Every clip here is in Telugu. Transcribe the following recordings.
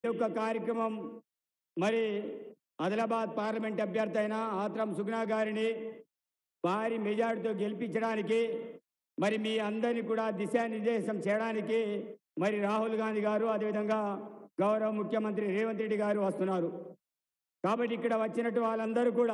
యొక్క కార్యక్రమం మరి ఆదిలాబాద్ పార్లమెంట్ అభ్యర్థి అయిన ఆత్రం సుగ్నా గారిని భారీ మెజార్టీతో గెలిపించడానికి మరి మీ అందరినీ కూడా దిశానిర్దేశం చేయడానికి మరి రాహుల్ గాంధీ గారు అదేవిధంగా గౌరవ ముఖ్యమంత్రి రేవంత్ రెడ్డి గారు వస్తున్నారు కాబట్టి ఇక్కడ వచ్చినట్టు వాళ్ళందరూ కూడా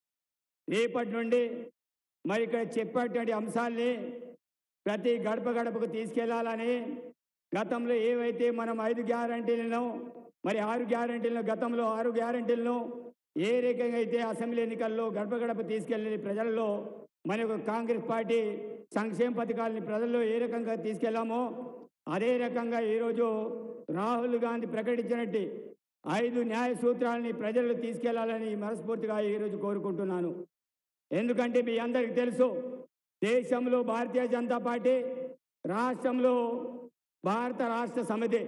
రేపటి నుండి మరి ఇక్కడ చెప్పేటువంటి అంశాల్ని ప్రతి గడప గడపకు తీసుకెళ్లాలని గతంలో ఏవైతే మనం ఐదు గ్యారంటీలను మరి ఆరు గ్యారంటీలను గతంలో ఆరు గ్యారంటీలను ఏ రకంగా అయితే అసెంబ్లీ ఎన్నికల్లో గడప గడప తీసుకెళ్ళి ప్రజల్లో మన యొక్క కాంగ్రెస్ పార్టీ సంక్షేమ పథకాలని ప్రజల్లో ఏ రకంగా తీసుకెళ్లామో అదే రకంగా ఈరోజు రాహుల్ గాంధీ ప్రకటించినట్టు ఐదు న్యాయ సూత్రాలని ప్రజల్లో తీసుకెళ్లాలని మనస్ఫూర్తిగా ఈరోజు కోరుకుంటున్నాను ఎందుకంటే మీ అందరికీ తెలుసు దేశంలో భారతీయ జనతా పార్టీ రాష్ట్రంలో భారత రాష్ట్ర సమితి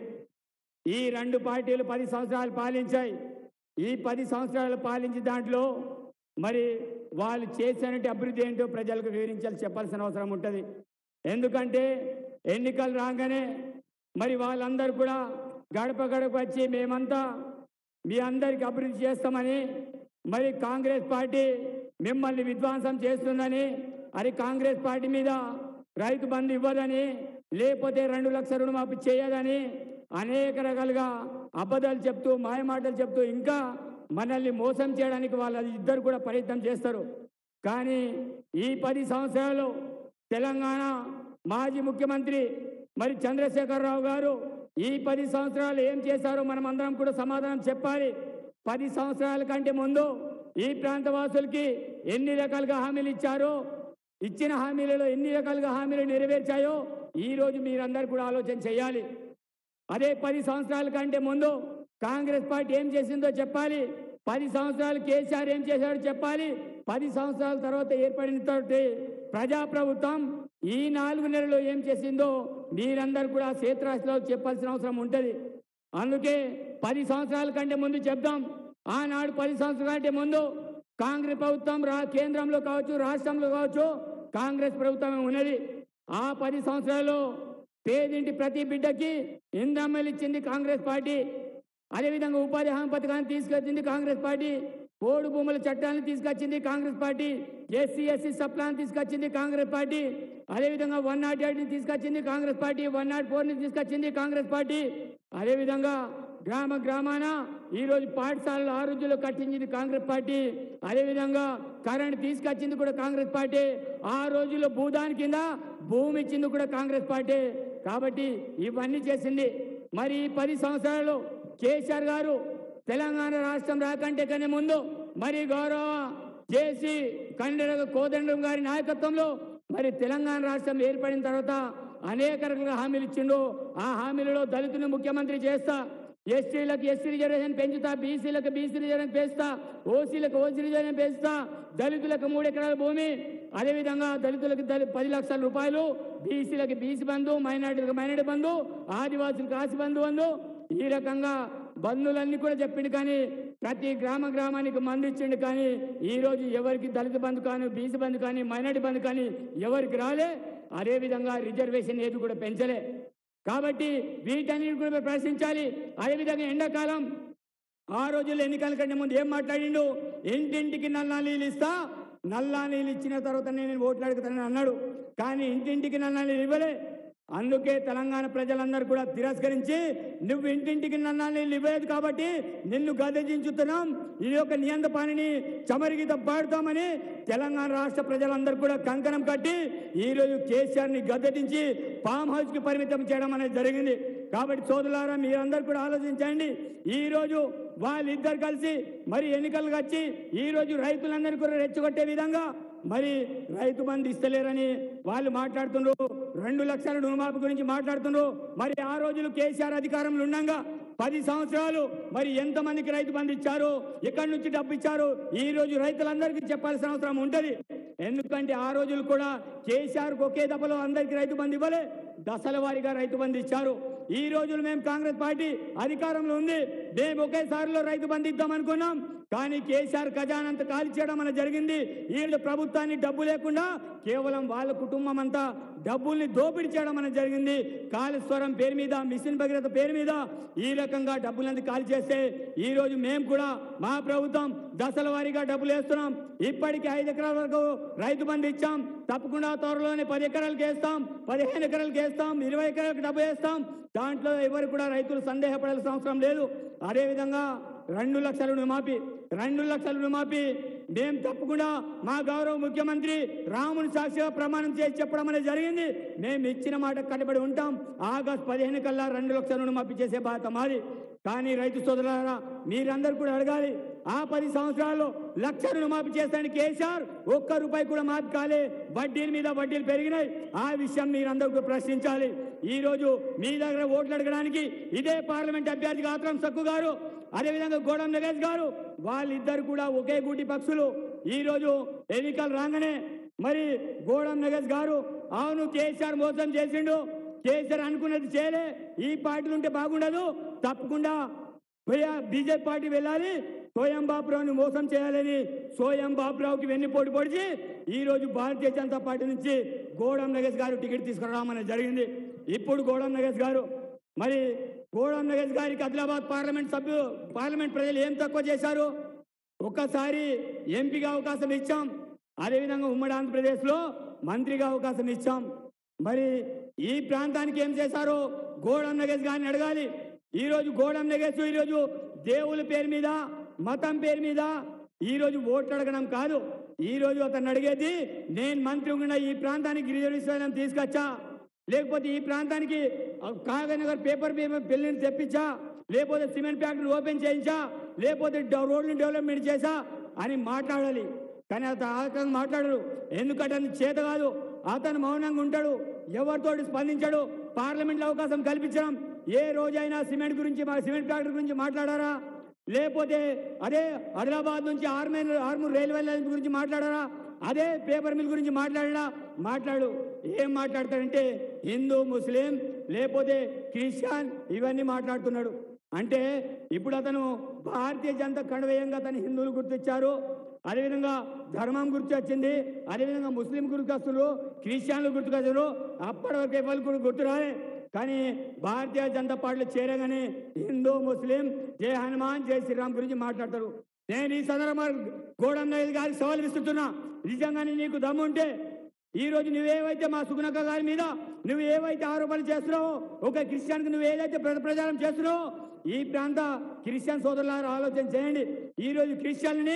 ఈ రెండు పార్టీలు పది సంవత్సరాలు పాలించాయి ఈ పది సంవత్సరాలు పాలించిన దాంట్లో మరి వాళ్ళు చేసినట్టు అభివృద్ధి ఏంటో ప్రజలకు వివరించాలి చెప్పాల్సిన అవసరం ఉంటుంది ఎందుకంటే ఎన్నికలు రాగానే మరి వాళ్ళందరూ కూడా గడప గడప వచ్చి మేమంతా మీ అందరికి అభివృద్ధి చేస్తామని మరి కాంగ్రెస్ పార్టీ మిమ్మల్ని విధ్వంసం చేస్తుందని అది కాంగ్రెస్ పార్టీ మీద రైతు బంధు ఇవ్వదని లేకపోతే రెండు లక్షల రుణమాఫీ చేయదని అనేక రకాలుగా అబద్ధాలు చెప్తూ మాయమాటలు చెప్తూ ఇంకా మనల్ని మోసం చేయడానికి వాళ్ళ ఇద్దరు కూడా ప్రయత్నం చేస్తారు కానీ ఈ పది సంవత్సరాలు తెలంగాణ మాజీ ముఖ్యమంత్రి మరి చంద్రశేఖరరావు గారు ఈ పది సంవత్సరాలు ఏం చేశారో మనం అందరం కూడా సమాధానం చెప్పాలి పది సంవత్సరాల కంటే ముందు ఈ ప్రాంత వాసులకి ఎన్ని రకాలుగా హామీలు ఇచ్చారో ఇచ్చిన హామీలలో ఎన్ని రకాలుగా హామీలు నెరవేర్చాయో ఈ రోజు మీరందరూ కూడా ఆలోచన చేయాలి అదే పది సంవత్సరాల కంటే ముందు కాంగ్రెస్ పార్టీ ఏం చేసిందో చెప్పాలి పది సంవత్సరాలు కేసీఆర్ ఏం చేశాడో చెప్పాలి పది సంవత్సరాల తర్వాత ఏర్పడిన తర్వాత ప్రజాప్రభుత్వం ఈ నాలుగు నెలల్లో ఏం చేసిందో మీరందరూ కూడా క్షేత్రాశిలో చెప్పాల్సిన అవసరం ఉంటుంది అందుకే పది సంవత్సరాల కంటే ముందు చెప్దాం ఆనాడు పది సంవత్సరాల కంటే ముందు కాంగ్రెస్ ప్రభుత్వం రా కేంద్రంలో కావచ్చు రాష్ట్రంలో కావచ్చు కాంగ్రెస్ ప్రభుత్వం ఉన్నది ఆ పది సంవత్సరాల్లో పేదింటి ప్రతి బిడ్డకి ఇందమ్మలు ఇచ్చింది కాంగ్రెస్ పార్టీ అదేవిధంగా ఉపాధి హామీ పథకాన్ని తీసుకొచ్చింది కాంగ్రెస్ పార్టీ పోడు భూముల చట్టాన్ని తీసుకొచ్చింది Congress party SC SC sub plan తీసుకొచ్చింది కాంగ్రెస్ పార్టీ అదేవిధంగా వన్ నాట్ ఎయిట్ని తీసుకొచ్చింది కాంగ్రెస్ పార్టీ వన్ నాట్ ఫోర్ని తీసుకొచ్చింది కాంగ్రెస్ పార్టీ అదేవిధంగా గ్రామ గ్రామాన ఈరోజు పాఠశాలలు ఆరోగ్యంలో కట్టించింది కాంగ్రెస్ పార్టీ అదేవిధంగా కరెంట్ తీసుకొచ్చింది కూడా కాంగ్రెస్ పార్టీ ఆ రోజుల్లో భూదాని కింద భూమి ఇచ్చింది కూడా కాంగ్రెస్ పార్టీ కాబట్టి ఇవన్నీ చేసింది మరి ఈ పది సంవత్సరాలు కేసీఆర్ గారు తెలంగాణ రాష్ట్రం రాకంటే కన్నా ముందు మరి గౌరవ జేసీ కండర కోదండం గారి నాయకత్వంలో మరి తెలంగాణ రాష్ట్రం ఏర్పడిన తర్వాత అనేక రకాల హామీలు ఇచ్చిండు ఆ హామీలలో దళితుని ముఖ్యమంత్రి చేస్తా ఎస్టీలకు ఎస్సీ రిజర్వేషన్ పెంచుతా బీసీలకు బీసీ రిజర్వేషన్ పెంచుతా ఓసీలకు ఓసీ రిజర్వేషన్ పెంచుతా దళితులకు మూడు ఎకరాల భూమి అదేవిధంగా దళితులకు దళి పది లక్షల రూపాయలు బీసీలకు బీసీ బంధు మైనార్టీలకు మైనార్టీ బంధు ఆదివాసులకు ఆసి బంధు బంధు ఈ రకంగా బంధువులన్నీ కూడా చెప్పిండు కానీ ప్రతి గ్రామ గ్రామానికి మందు ఇచ్చిండు కానీ ఈ రోజు ఎవరికి దళిత బంధు కానీ బీసీ బంధు కానీ మైనార్టీ బంధు కానీ ఎవరికి రాలే అదేవిధంగా రిజర్వేషన్ ఏది కూడా పెంచలే కాబట్టి వీటన్నిటి కూడా మీరు ప్రశ్నించాలి అదేవిధంగా ఎండాకాలం ఆ రోజుల్లో ఎన్నికల కంటే ముందు ఏం మాట్లాడిండు ఇంటింటికి నల్లా నీళ్ళు ఇస్తా నల్లా నీళ్ళు ఇచ్చిన తర్వాత నేను ఓట్లు అడుగుతానని అన్నాడు కానీ ఇంటింటికి నల్లా నీళ్ళు ఇవ్వలే అందుకే తెలంగాణ ప్రజలందరూ కూడా తిరస్కరించి నువ్వు ఇంటింటికి నల్లా నీళ్ళు ఇవ్వలేదు కాబట్టి నిన్ను గదజించుతున్నాం ఈ యొక్క నియంత పనిని చమరిగిత పాడుతామని తెలంగాణ రాష్ట్ర ప్రజలందరూ కూడా కంకణం కట్టి ఈరోజు కేసీఆర్ని గద్దెటించి ఫామ్ హౌస్కి పరిమితం చేయడం అనేది జరిగింది కాబట్టి సోదరులారా మీరందరూ కూడా ఆలోచించండి ఈ రోజు వాళ్ళిద్దరు కలిసి మరి ఎన్నికలకు వచ్చి ఈ రోజు రైతులందరినీ కూడా రెచ్చగొట్టే విధంగా మరి రైతు బంధు ఇస్తలేరని వాళ్ళు మాట్లాడుతున్నారు రెండు లక్షల రుణమాఫీ గురించి మాట్లాడుతున్నారు మరి ఆ రోజులు కేసీఆర్ అధికారంలో ఉండగా పది సంవత్సరాలు మరి ఎంతమందికి రైతు బంధు ఇచ్చారు ఎక్కడి నుంచి డబ్బు ఇచ్చారు ఈ రోజు రైతులందరికీ చెప్పాల్సిన అవసరం ఉంటది ఎందుకంటే ఆ రోజులు కూడా కేసీఆర్కి ఒకే దఫలో అందరికీ రైతు బంధు ఇవ్వలే దశల వారీగా రైతు బంధు ఇచ్చారు ఈ రోజులు మేము కాంగ్రెస్ పార్టీ అధికారంలో ఉంది మేము ఒకేసారిలో రైతు బంధు ఇద్దాం అనుకున్నాం కానీ కేసీఆర్ ఖజానంతా ఖాళీ చేయడం మన జరిగింది వీళ్ళు ప్రభుత్వాన్ని డబ్బు లేకుండా కేవలం వాళ్ళ కుటుంబం అంతా డబ్బుల్ని దోపిడీ చేయడం అనేది జరిగింది కాళేశ్వరం పేరు మీద మిషన్ భగీరథ పేరు మీద ఈ రకంగా డబ్బులంతా ఖాళీ చేస్తే ఈ రోజు మేము కూడా మా ప్రభుత్వం దశల వారీగా డబ్బులు వేస్తున్నాం ఇప్పటికి ఐదు ఎకరాల వరకు రైతు బంధు ఇచ్చాం తప్పకుండా త్వరలోనే పది ఎకరాలకు వేస్తాం పదిహేను ఎకరాలకు వేస్తాం ఇరవై ఎకరాలకు డబ్బు వేస్తాం దాంట్లో ఎవరు కూడా రైతులు సందేహపడాల్సిన అవసరం లేదు అదేవిధంగా రెండు లక్షల రుణమాఫీ రెండు లక్షల రుణమాఫీ మేము తప్పకుండా మా గౌరవ ముఖ్యమంత్రి రాముని సాక్షిగా ప్రమాణం చేసి చెప్పడం అనేది జరిగింది మేము ఇచ్చిన మాట కట్టుబడి ఉంటాం ఆగస్ట్ పదిహేను కల్లా రెండు లక్షల రుణమాఫీ చేసే బాధ్యత మాది కానీ రైతు సోదరులారా మీరందరూ కూడా అడగాలి ఆ పది సంవత్సరాల్లో లక్ష రుణమాఫీ చేస్తానికి కేసీఆర్ ఒక్క రూపాయి కూడా మాఫీ కాలే వడ్డీల మీద వడ్డీలు పెరిగినాయి ఆ విషయం మీరందరూ కూడా ప్రశ్నించాలి ఈ రోజు మీ దగ్గర ఓట్లు అడగడానికి ఇదే పార్లమెంట్ అభ్యర్థి ఆత్రం సక్కు గారు అదేవిధంగా గోడం నగేష్ గారు వాళ్ళిద్దరు కూడా ఒకే గూటి పక్షులు ఈ రోజు ఎన్నికలు రాగానే మరి గోడం నగేష్ గారు అవును కేసీఆర్ మోసం చేసిండు కేసీఆర్ అనుకున్నది చేయలే ఈ పార్టీలు ఉంటే బాగుండదు తప్పకుండా బీజేపీ పార్టీ వెళ్ళాలి సోయం బాబురావుని మోసం చేయాలని సోయం బాబురావుకి వెన్నుపోటు పొడిచి ఈ రోజు భారతీయ జనతా పార్టీ నుంచి గోడం నగేష్ గారు టికెట్ తీసుకురావడం జరిగింది ఇప్పుడు గోడం నగేష్ గారు మరి గోడం నగేష్ గారికి ఆదిలాబాద్ పార్లమెంట్ సభ్యు పార్లమెంట్ ప్రజలు ఏం తక్కువ చేశారు ఒక్కసారి ఎంపీగా అవకాశం ఇచ్చాం అదేవిధంగా ఉమ్మడి ఆంధ్రప్రదేశ్లో మంత్రిగా అవకాశం ఇచ్చాం మరి ఈ ప్రాంతానికి ఏం చేశారో గోడం నగేష్ గారిని అడగాలి ఈ రోజు గోడం నగేష్ ఈరోజు దేవుల పేరు మీద మతం పేరు మీద ఈ రోజు ఓట్లు అడగడం కాదు ఈ రోజు అతను అడిగేది నేను మంత్రి ఉన్న ఈ ప్రాంతానికి గిరిజన తీసుకొచ్చా లేకపోతే ఈ ప్రాంతానికి కాగనగర్ పేపర్ బిల్లుని తెప్పించా లేకపోతే సిమెంట్ ఫ్యాక్టరీ ఓపెన్ చేయించా లేకపోతే డ- రోడ్లు డెవలప్మెంట్ చేశా అని మాట్లాడాలి కానీ అతను అతను మాట్లాడరు ఎందుకంటే అతను చేత కాదు అతను మౌనంగా ఉంటాడు ఎవరితోటి స్పందించాడు పార్లమెంట్లో అవకాశం కల్పించడం ఏ రోజైనా సిమెంట్ గురించి మా సిమెంట్ ఫ్యాక్టరీ గురించి మాట్లాడారా లేకపోతే అదే ఆదిలాబాద్ నుంచి ఆర్మూర్ ఆర్మూర్ రైల్వే లైన్ గురించి మాట్లాడారా అదే పేపర్ మిల్ గురించి మాట్లాడా మాట్లాడు ఏం మాట్లాడతాడంటే హిందూ ముస్లిం లేకపోతే క్రిస్టియన్ ఇవన్నీ మాట్లాడుతున్నాడు అంటే ఇప్పుడు అతను భారతీయ జనతా కణవేయంగా తన హిందువులు గుర్తించారు అదేవిధంగా ధర్మం గుర్తు వచ్చింది అదేవిధంగా ముస్లిం గుర్తుకొస్తున్నారు క్రిస్టియన్లు గుర్తుకొస్తున్నారు అప్పటి వరకు ఎవరు కూడా గుర్తు రాలే కానీ భారతీయ జనతా పార్టీలో చేరగానే హిందూ ముస్లిం జై హనుమాన్ జై శ్రీరామ్ గురించి మాట్లాడతారు నేను ఈ సందర్భంగా గోడం నాయుడు గారికి సవాల్ విస్తున్నా నిజంగానే నీకు దమ్ము ఉంటే ఈ రోజు నువ్వేవైతే మా సుగుణక్క గారి మీద నువ్వు ఏవైతే ఆరోపణలు చేస్తున్నావో ఒక క్రిస్టియన్కి నువ్వు ఏదైతే ప్ర- ప్రచారం చేస్తున్నావో ఈ ప్రాంత క్రిస్టియన్ సోదరులారా ఆలోచన చేయండి ఈ రోజు క్రిస్టియన్ని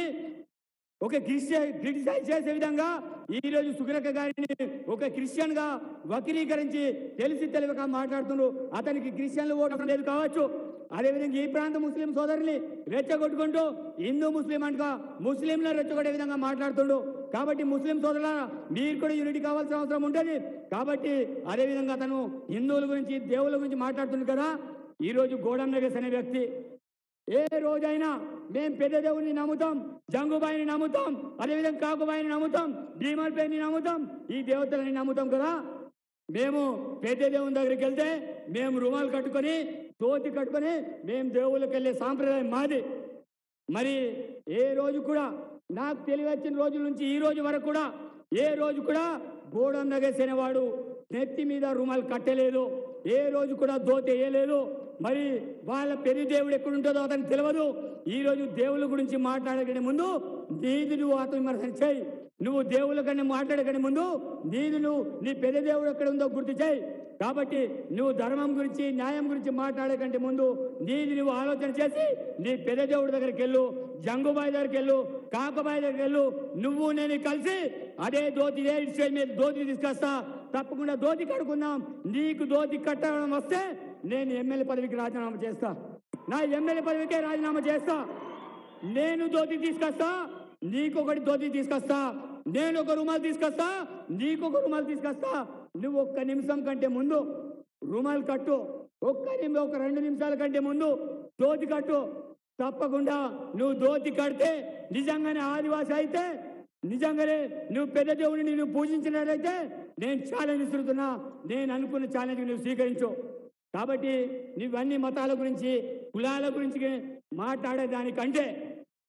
ఒక క్రిస్టియన్ క్రిటిసైజ్ చేసే విధంగా ఈ రోజు సుగ్రక గారిని ఒక క్రిస్టియన్ గా వక్రీకరించి తెలిసి తెలియక మాట్లాడుతున్నారు అతనికి క్రిస్టియన్లు ఓటు లేదు కావచ్చు అదేవిధంగా ఈ ప్రాంత ముస్లిం సోదరుని రెచ్చగొట్టుకుంటూ హిందూ ముస్లిం అంటగా ముస్లింలను రెచ్చగొట్టే విధంగా మాట్లాడుతుండు కాబట్టి ముస్లిం సోదరుల మీరు కూడా యూనిటీ కావాల్సిన అవసరం ఉంటుంది కాబట్టి అదేవిధంగా అతను హిందువుల గురించి దేవుళ్ళ గురించి మాట్లాడుతుంది కదా ఈ రోజు గోడం నగేష్ అనే వ్యక్తి ఏ రోజైనా మేం పెద్ద దేవుడిని నమ్ముతాం జంగుబాయిని నమ్ముతాం అదేవిధంగా కాకుబాయిని నమ్ముతాం భీమల్పేని నమ్ముతాం ఈ దేవతలని నమ్ముతాం కదా మేము పెద్ద దేవుని దగ్గరికి వెళ్తే మేము రుమాలు కట్టుకొని తోతి కట్టుకొని మేము దేవుళ్ళకి వెళ్ళే సాంప్రదాయం మాది మరి ఏ రోజు కూడా నాకు తెలివచ్చిన రోజుల నుంచి ఈ రోజు వరకు కూడా ఏ రోజు కూడా గోడం నగేసిన వాడు నెత్తి మీద రుమాలు కట్టలేదు ఏ రోజు కూడా దోత వేయలేదు మరి వాళ్ళ పెళ్లి దేవుడు ఎక్కడుంటుందో అతనికి తెలియదు ఈ రోజు దేవుళ్ళ గురించి మాట్లాడకనే ముందు నీది నువ్వు ఆత్మవిమర్శన చేయి నువ్వు దేవుళ్ళ కన్నా మాట్లాడకనే ముందు నీది నువ్వు నీ పెద్ద దేవుడు ఎక్కడ ఉందో గుర్తు చేయి కాబట్టి నువ్వు ధర్మం గురించి న్యాయం గురించి మాట్లాడే కంటే ముందు నీది నువ్వు ఆలోచన చేసి నీ పెద్ద దేవుడి దగ్గరికి వెళ్ళు జంగుబాయి దగ్గరికి వెళ్ళు కాకబాయి దగ్గరికి వెళ్ళు నువ్వు నేను కలిసి అదే దోతి ఇదే స్టేజ్ మీద దోతి తీసుకొస్తా తప్పకుండా దోతి కడుకుందాం నీకు దోతి కట్టడం వస్తే నేను ఎమ్మెల్యే పదవికి రాజీనామా చేస్తా నా ఎమ్మెల్యే పదవికే రాజీనామా చేస్తా నేను ధోతి తీసుకొస్తా నీకొకటి ధోతి తీసుకొస్తా నేను ఒక రుమాలు తీసుకొస్తా నీకొక రుమాలు తీసుకొస్తా నువ్వు ఒక్క నిమిషం కంటే ముందు రుమాలు కట్టు ఒక్క నిమిషం ఒక రెండు నిమిషాల కంటే ముందు ధోతి కట్టు తప్పకుండా నువ్వు ధోతి కడితే నిజంగానే ఆదివాసి అయితే నిజంగానే నువ్వు పెద్ద దేవుడిని నువ్వు పూజించినట్లయితే నేను ఛాలెంజ్ ఇస్తున్నా నేను అనుకున్న ఛాలెంజ్ నువ్వు స్వీకరించు కాబట్టి నువ్వన్నీ మతాల గురించి కులాల గురించి మాట్లాడే దానికంటే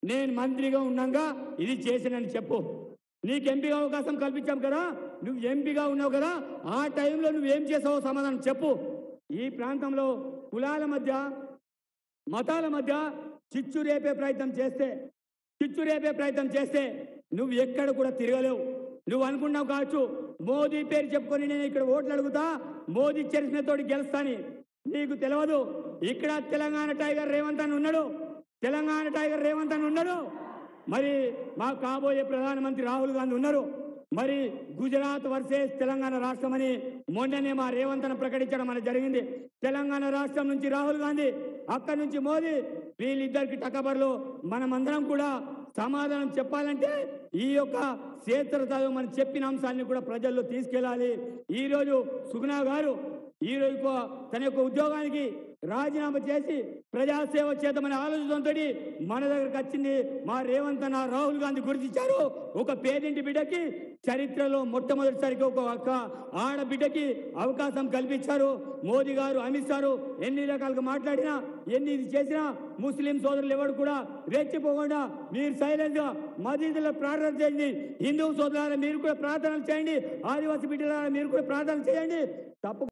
నేను మంత్రిగా ఉన్నాగా ఇది చేసినని చెప్పు నీకు ఎంపీగా అవకాశం కల్పించాం కదా నువ్వు ఎంపీగా ఉన్నావు కదా ఆ టైంలో నువ్వేం చేసావో సమాధానం చెప్పు ఈ ప్రాంతంలో కులాల మధ్య మతాల మధ్య చిచ్చు రేపే ప్రయత్నం చేస్తే చిచ్చు రేపే ప్రయత్నం చేస్తే నువ్వు ఎక్కడ కూడా తిరగలేవు నువ్వు అనుకున్నావు కావచ్చు మోదీ పేరు చెప్పుకొని నేను ఇక్కడ ఓట్లు అడుగుతా మోదీ చరిత్రతోటి గెలుస్తాని నీకు తెలియదు ఇక్కడ తెలంగాణ టైగర్ రేవంత్ అని ఉన్నాడు తెలంగాణ టైగర్ రేవంత్ అని ఉన్నాడు మరి మా కాబోయే ప్రధానమంత్రి రాహుల్ గాంధీ ఉన్నారు మరి గుజరాత్ వర్సెస్ తెలంగాణ రాష్ట్రం అని మొన్ననే మా రేవంత్ అని ప్రకటించడం అనేది జరిగింది తెలంగాణ రాష్ట్రం నుంచి రాహుల్ గాంధీ అక్కడి నుంచి మోదీ వీళ్ళిద్దరికి టకబర్లు మనమందరం కూడా సమాధానం చెప్పాలంటే ఈ యొక్క క్షేత్రస్థాయి మనం చెప్పిన అంశాన్ని కూడా ప్రజల్లో తీసుకెళ్ళాలి ఈరోజు సుగుణా గారు ఈ రోజు తన యొక్క ఉద్యోగానికి రాజీనామా చేసి ప్రజాసేవ చేద్దామనే ఆలోచనతో మన దగ్గరకు వచ్చింది మా రేవంత్ అన్న రాహుల్ గాంధీ గుర్తించారు ఒక పేదింటి బిడ్డకి చరిత్రలో మొట్టమొదటిసారిగా ఒక ఒక్క ఆడబిడ్డకి అవకాశం కల్పించారు మోదీ గారు అమిత్ షారు ఎన్ని రకాలుగా మాట్లాడినా ఎన్ని ఇది చేసినా ముస్లిం సోదరులు ఎవరు కూడా రెచ్చిపోకుండా మీరు సైలెంట్ గా మసీదులో ప్రార్థన చేయండి హిందూ సోదరులారా మీరు కూడా ప్రార్థనలు చేయండి ఆదివాసీ బిడ్డలారా మీరు కూడా ప్రార్థన చేయండి తప్ప